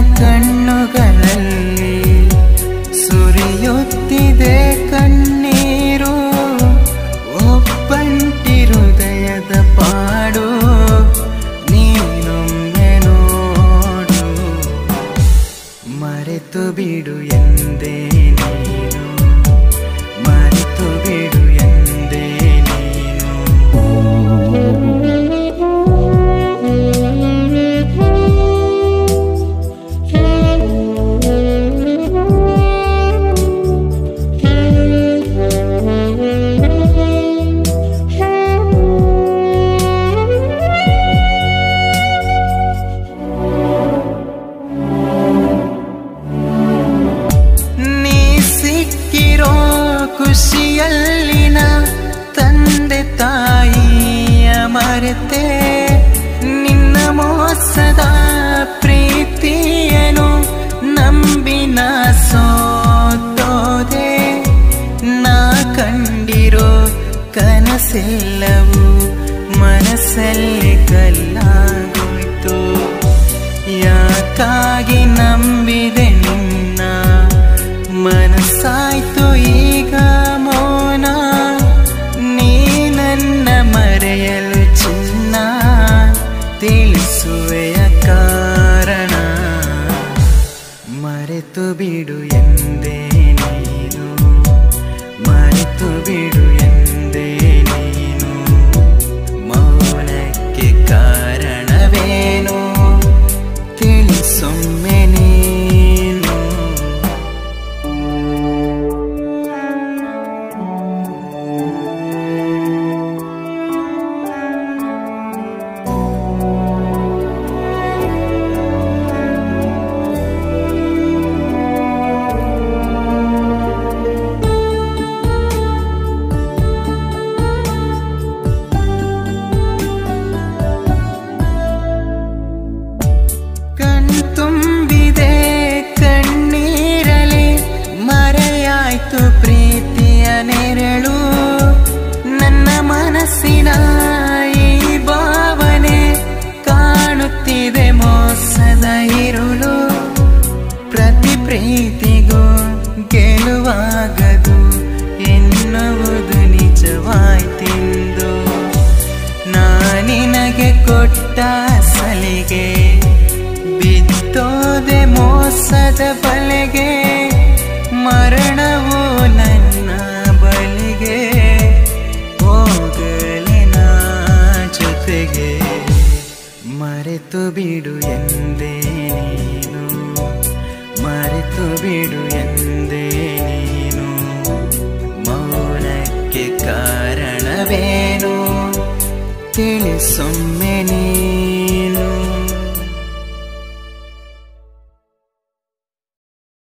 ಕಣ್ಣುಗಳಲ್ಲಿ ಸುರಿಯುತ್ತಿದೆ ಕಣ್ಣೀರು ಒಬ್ಬಂಟಿ ಹೃದಯದ ಪಾಡು ನೀನೊಮ್ಮೆ ನೋಡು ಮರೆತು ಬಿಡು ಎಂದೇ ನೀನು ಮರೆತು ಬಿಡು ಎಂದೇ ನೀನು ನೀ ಸಿಕ್ಕಿರೋ ಖುಷಿಯಲ್ಲಿನ ತಂದೆ ತಾಯಿಯ ಮರೆತೆ ನಿನ್ನ ಮೋಸದ ಪ್ರೀತಿಯನು ನಂಬಿನ ಸೋತೋದೆ ನಾ ಕಂಡಿರೋ ಕನಸೆಲ್ಲವೂ ಮನಸ್ಸಲ್ಲಿ ಕಲ್ಲಾಗೋಯ್ತು ಯಾಕಾಗಿ ನಂಬಿದೆ ನಿನ್ನ ಮನಸ್ಸಾಯ್ತು ಈಗ ಮೌನ ನೀ ನನ್ನ ಮರೆಯಲು ಚಿನ್ನ ತಿಳಿಸುವೆಯ ಕಾರಣ ಮರೆತು ಬಿಡು ಎಂದೇ ನೀನು ಮರೆತು ಬಿಡು ಎಂದೇ ನೀನು ಮೌನಕ್ಕೆ ಕಾರಣವೇನು ತಿಳಿಸೊಮ್ಮೆ ನೀನು ಕಣ್ತುಂಬಿದೆ ಕಣ್ಣೀರಲಿ ಮರೆಯಾಯ್ತು ಪ್ರೀತಿಯ ನೆರಳು ನನ್ನ ಮನಸ್ಸಿನ ಈ ಭಾವನೆ ಕಾಣುತ್ತಿದೆ ಮೋಸದ ಇರುಳು ಪ್ರತಿ ಪ್ರೀತಿಗೂ ಗೆಲುವಾಗದು ಎನ್ನುವುದು ನಿಜವಾಯ್ತೆಂದು ನಾನಿನಗೆ ಕೊಟ್ಟ ಸಲಿಗೆ ಬಿದ್ದೋದೆ ಮೋಸದ ಬಲೆಗೆ ಮರಣವು ನನ್ನ ಬಲಿಗೆ ಹೋಗಲಿನ ಜೊತೆಗೆ ಮರೆತು ಬಿಡು ಎಂದೇ ನೀನು ಮರೆತು ಬಿಡು ಎಂದೇ ನೀನು ಮೌನಕ್ಕೆ ಕಾರಣವೇನು ತಿಳಿಸೊಮ್ಮೆ ನೀನು